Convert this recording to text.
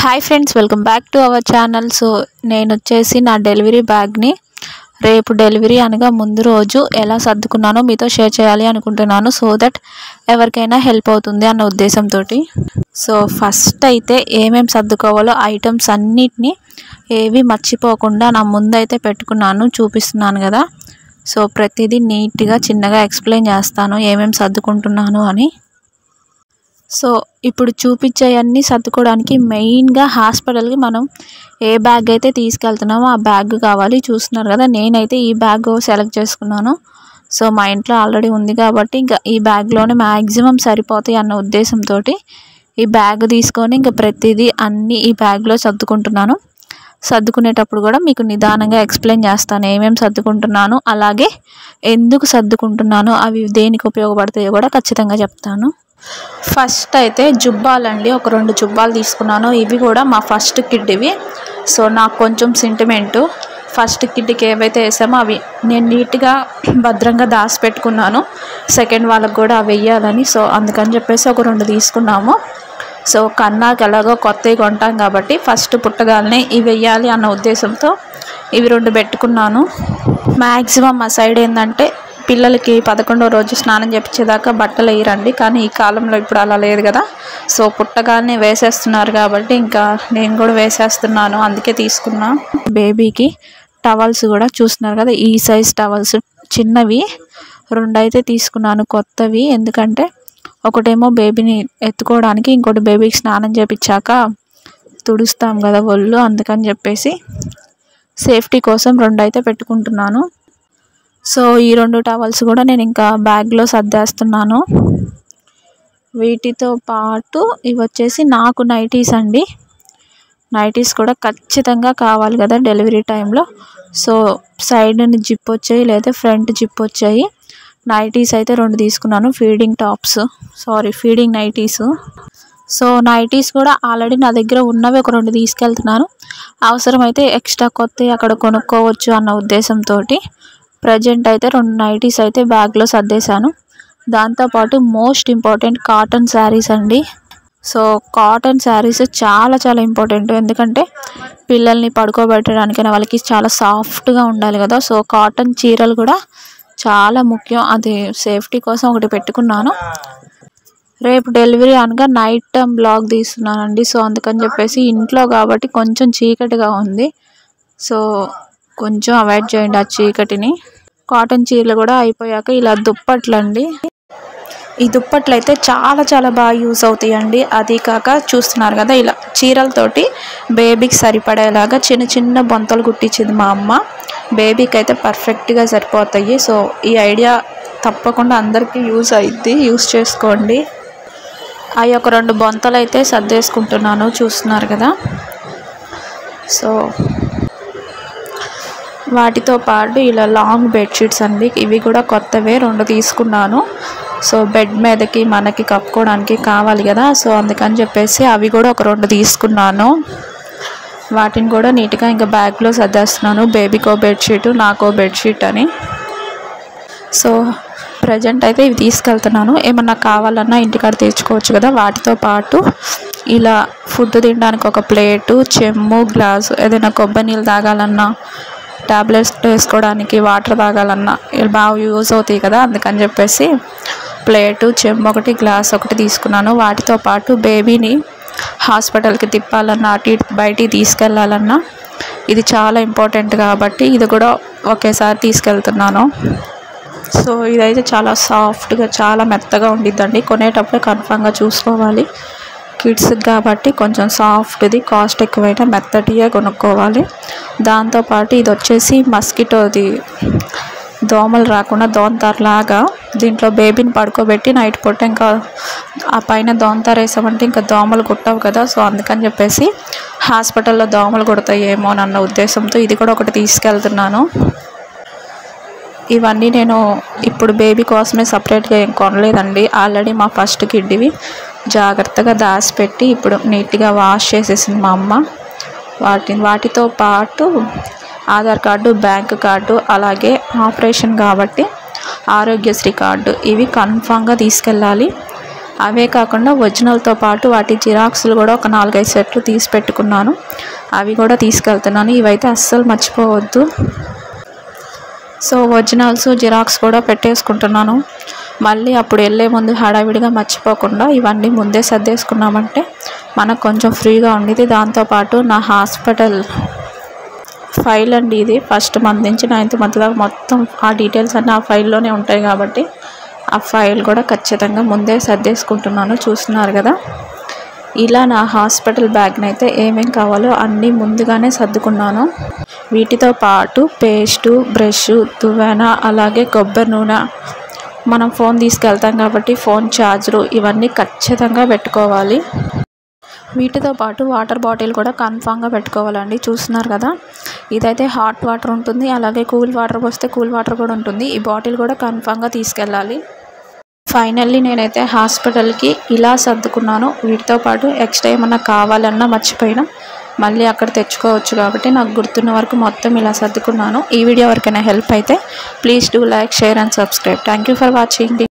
hi friends welcome back to our channel so నేను వచ్చేసి నా డెలివరీ బ్యాగ్ని రేపు డెలివరీ అనగా ముందు రోజు ఎలా సర్దుకున్నానో మీతో షేర్ చేయాలి అనుకుంటున్నాను సో దట్ ఎవరికైనా హెల్ప్ అవుతుంది అన్న ఉద్దేశంతో సో ఫస్ట్ అయితే ఏమేమి సర్దుకోవాలో ఐటమ్స్ అన్నిటినీ ఏవి మర్చిపోకుండా నా ముందు అయితే పెట్టుకున్నాను చూపిస్తున్నాను కదా సో ప్రతిదీ నీట్గా చిన్నగా ఎక్స్ప్లెయిన్ చేస్తాను ఏమేమి సర్దుకుంటున్నాను అని సో ఇప్పుడు చూపించేవన్నీ సర్దుకోవడానికి మెయిన్గా హాస్పిటల్కి మనం ఏ బ్యాగ్ అయితే తీసుకెళ్తున్నామో ఆ బ్యాగ్ కావాలి చూస్తున్నారు కదా నేనైతే ఈ బ్యాగ్ సెలెక్ట్ చేసుకున్నాను సో మా ఇంట్లో ఆల్రెడీ ఉంది కాబట్టి ఇంకా ఈ బ్యాగ్లోనే మ్యాక్సిమం సరిపోతాయి అన్న ఉద్దేశంతో ఈ బ్యాగ్ తీసుకొని ఇంకా ప్రతిదీ అన్నీ ఈ బ్యాగ్లో సర్దుకుంటున్నాను సర్దుకునేటప్పుడు కూడా మీకు నిదానంగా ఎక్స్ప్లెయిన్ చేస్తాను ఏమేమి సర్దుకుంటున్నాను అలాగే ఎందుకు సర్దుకుంటున్నాను అవి దేనికి ఉపయోగపడతాయో కూడా ఖచ్చితంగా చెప్తాను ఫస్ట్ అయితే జుబ్బాలండి ఒక రెండు జుబ్బాలు తీసుకున్నాను ఇవి కూడా మా ఫస్ట్ కిడ్ ఇవి సో నాకు కొంచెం సెంటిమెంటు ఫస్ట్ కిడ్కి ఏవైతే వేసామో అవి నేను నీట్గా భద్రంగా దాచిపెట్టుకున్నాను సెకండ్ వాళ్ళకి కూడా అవి వెయ్యాలని సో అందుకని చెప్పేసి ఒక రెండు తీసుకున్నాము సో కన్నాకి ఎలాగో కొత్తవి కొంటాం కాబట్టి ఫస్ట్ పుట్టగానే ఇవి వెయ్యాలి అన్న ఉద్దేశంతో ఇవి రెండు పెట్టుకున్నాను మ్యాక్సిమం మా సైడ్ ఏంటంటే పిల్లలకి పదకొండో రోజు స్నానం చేపించేదాకా బట్టలు వేయరండి కానీ ఈ కాలంలో ఇప్పుడు అలా లేదు కదా సో పుట్టగానే వేసేస్తున్నారు కాబట్టి ఇంకా నేను కూడా వేసేస్తున్నాను అందుకే తీసుకున్నా బేబీకి టవల్స్ కూడా చూస్తున్నారు కదా ఈ సైజ్ టవల్స్ చిన్నవి రెండు అయితే తీసుకున్నాను కొత్తవి ఎందుకంటే ఒకటేమో బేబీని ఎత్తుకోవడానికి ఇంకోటి బేబీకి స్నానం చేపించాక తుడుస్తాం కదా ఒళ్ళు అందుకని చెప్పేసి సేఫ్టీ కోసం రెండు అయితే పెట్టుకుంటున్నాను సో ఈ రెండు టవల్స్ కూడా నేను ఇంకా బ్యాగ్లో సర్దేస్తున్నాను వీటితో పాటు ఇవి వచ్చేసి నాకు నైటీస్ అండి నైటీస్ కూడా ఖచ్చితంగా కావాలి కదా డెలివరీ టైంలో సో సైడ్ జిప్ వచ్చాయి లేదా ఫ్రంట్ జిప్ వచ్చాయి నైటీస్ అయితే రెండు తీసుకున్నాను feeding tops sorry feeding nighties so nighties కూడా ఆల్రెడీ నా దగ్గర ఉన్నవి ఒక రెండు తీసుకెళ్తున్నాను అవసరమైతే ఎక్స్ట్రా కొత్తవి అక్కడ కొనుక్కోవచ్చు అన్న ఉద్దేశంతో ప్రజెంట్ అయితే రెండు నైటీస్ అయితే బ్యాగ్లో సర్దేశాను దాంతోపాటు మోస్ట్ ఇంపార్టెంట్ కాటన్ శారీస్ అండి సో కాటన్ శారీస్ చాలా చాలా ఇంపార్టెంట్ ఎందుకంటే పిల్లల్ని పడుకోబెట్టడానికైనా వాళ్ళకి చాలా సాఫ్ట్గా ఉండాలి కదా సో కాటన్ చీరలు కూడా చాలా ముఖ్యం అది సేఫ్టీ కోసం ఒకటి పెట్టుకున్నాను రేపు డెలివరీ అనగా నైట్ టైం బ్లాగ్ తీస్తున్నానండి సో అందుకని చెప్పేసి ఇంట్లో కాబట్టి కొంచెం చీకటిగా ఉంది సో కొంచెం అవాయిడ్ చేయండి ఆ చీకటిని కాటన్ చీరలు కూడా అయిపోయాక ఇలా దుప్పట్లు అండి ఈ దుప్పట్లు అయితే చాలా చాలా బాగా యూస్ అవుతాయండి అది కాక చూస్తున్నారు కదా ఇలా చీరలతోటి బేబీకి సరిపడేలాగా చిన్న చిన్న బొంతలు కుట్టించింది మా అమ్మ బేబీకి అయితే పర్ఫెక్ట్గా సరిపోతాయి సో ఈ ఐడియా తప్పకుండా అందరికీ యూస్ అయింది యూస్ చేసుకోండి అవి ఒక రెండు బొంతలు అయితే సర్దేసుకుంటున్నాను చూస్తున్నారు కదా సో వాటితో పాటు ఇలా లాంగ్ బెడ్షీట్స్ అండి ఇవి కూడా కొత్తవే రెండు తీసుకున్నాను సో బెడ్ మీదకి మనకి కప్పుకోవడానికి కావాలి కదా సో అందుకని చెప్పేసి అవి కూడా ఒక రెండు తీసుకున్నాను వాటిని కూడా నీట్గా ఇంకా బ్యాగ్లో సర్దేస్తున్నాను బేబీకో బెడ్షీట్ నాకో బెడ్షీట్ అని సో ప్రజెంట్ అయితే ఇవి తీసుకెళ్తున్నాను ఏమన్నా కావాలన్నా ఇంటికాడ తెచ్చుకోవచ్చు కదా వాటితో పాటు ఇలా ఫుడ్ తినడానికి ఒక ప్లేటు చెమ్ము గ్లాసు ఏదైనా కొబ్బరి నీళ్ళు తాగాలన్నా ట్యాబ్లెట్స్ వేసుకోవడానికి వాటర్ తాగాలన్నా ఇవి బాగా యూజ్ అవుతాయి కదా అందుకని చెప్పేసి ప్లేటు చెంబు ఒకటి గ్లాస్ ఒకటి తీసుకున్నాను వాటితో పాటు బేబీని హాస్పిటల్కి తిప్పాలన్నా అటు ఇటు బయటికి తీసుకెళ్ళాలన్నా ఇది చాలా ఇంపార్టెంట్ కాబట్టి ఇది కూడా ఒకేసారి తీసుకెళ్తున్నాను సో ఇదైతే చాలా సాఫ్ట్గా చాలా మెత్తగా ఉండిద్దండి కొనేటప్పుడే కన్ఫామ్గా చూసుకోవాలి కిడ్స్కి కాబట్టి కొంచెం సాఫ్ట్ది కాస్ట్ ఎక్కువైనా మెత్తటియే కొనుక్కోవాలి దాంతోపాటు ఇది వచ్చేసి మస్కిటోది దోమలు రాకుండా దోమతారలాగా దీంట్లో బేబీని పడుకోబెట్టి నైట్ పూట ఇంకా ఆ పైన దోమతార వేసామంటే ఇంకా దోమలు కుట్టవు కదా సో అందుకని చెప్పేసి హాస్పిటల్లో దోమలు కుడతాయేమో అన్న ఉద్దేశంతో ఇది కూడా ఒకటి తీసుకెళ్తున్నాను ఇవన్నీ నేను ఇప్పుడు బేబీ కోసమే సపరేట్గా ఏం కొనలేదండి ఆల్రెడీ మా ఫస్ట్ కిడ్డివి జాగ్రత్తగా దాచిపెట్టి ఇప్పుడు నీట్గా వాష్ చేసేసింది మా అమ్మ వాటి వాటితో పాటు ఆధార్ కార్డు బ్యాంక్ కార్డు అలాగే ఆపరేషన్ కాబట్టి ఆరోగ్యశ్రీ కార్డు ఇవి కన్ఫామ్గా తీసుకెళ్ళాలి అవే కాకుండా ఒరిజినల్తో పాటు వాటి జిరాక్స్లు కూడా ఒక నాలుగైదు సెట్లు తీసి పెట్టుకున్నాను అవి కూడా తీసుకెళ్తున్నాను ఇవైతే అస్సలు మర్చిపోవద్దు సో ఒరిజినల్స్ జిరాక్స్ కూడా పెట్టేసుకుంటున్నాను మళ్ళీ అప్పుడు వెళ్ళే ముందు హడావిడిగా మర్చిపోకుండా ఇవన్నీ ముందే సర్దేసుకున్నామంటే మనకు కొంచెం ఫ్రీగా ఉండేది దాంతోపాటు నా హాస్పిటల్ ఫైల్ అండి ఇది ఫస్ట్ మంత్ నుంచి నైన్త్ మంత్ దాకా మొత్తం ఆ డీటెయిల్స్ అన్నీ ఆ ఫైల్లోనే ఉంటాయి కాబట్టి ఆ ఫైల్ కూడా ఖచ్చితంగా ముందే సర్దేసుకుంటున్నాను చూస్తున్నారు కదా ఇలా నా హాస్పిటల్ బ్యాగ్ని అయితే ఏమేం కావాలో అన్నీ ముందుగానే సర్దుకున్నాను వీటితో పాటు పేస్టు బ్రష్ దువ్వెన అలాగే కొబ్బరి నూనె మనం ఫోన్ తీసుకెళ్తాం కాబట్టి ఫోన్ ఛార్జరు ఇవన్నీ ఖచ్చితంగా పెట్టుకోవాలి వీటితో పాటు వాటర్ బాటిల్ కూడా కన్ఫామ్గా పెట్టుకోవాలండి చూస్తున్నారు కదా ఇదైతే హాట్ వాటర్ ఉంటుంది అలాగే కూల్ వాటర్ పోస్తే కూల్ వాటర్ కూడా ఉంటుంది ఈ బాటిల్ కూడా కన్ఫామ్గా తీసుకెళ్ళాలి ఫైనల్లీ నేనైతే హాస్పిటల్కి ఇలా సర్దుకున్నాను వీటితో పాటు ఎక్స్ట్రా ఏమన్నా కావాలన్నా మర్చిపోయినా మళ్ళీ అక్కడ తెచ్చుకోవచ్చు కాబట్టి నాకు గుర్తున్న వరకు మొత్తం ఇలా సర్దుకున్నాను ఈ వీడియో ఎవరికైనా హెల్ప్ అయితే please do like share and subscribe thank you for watching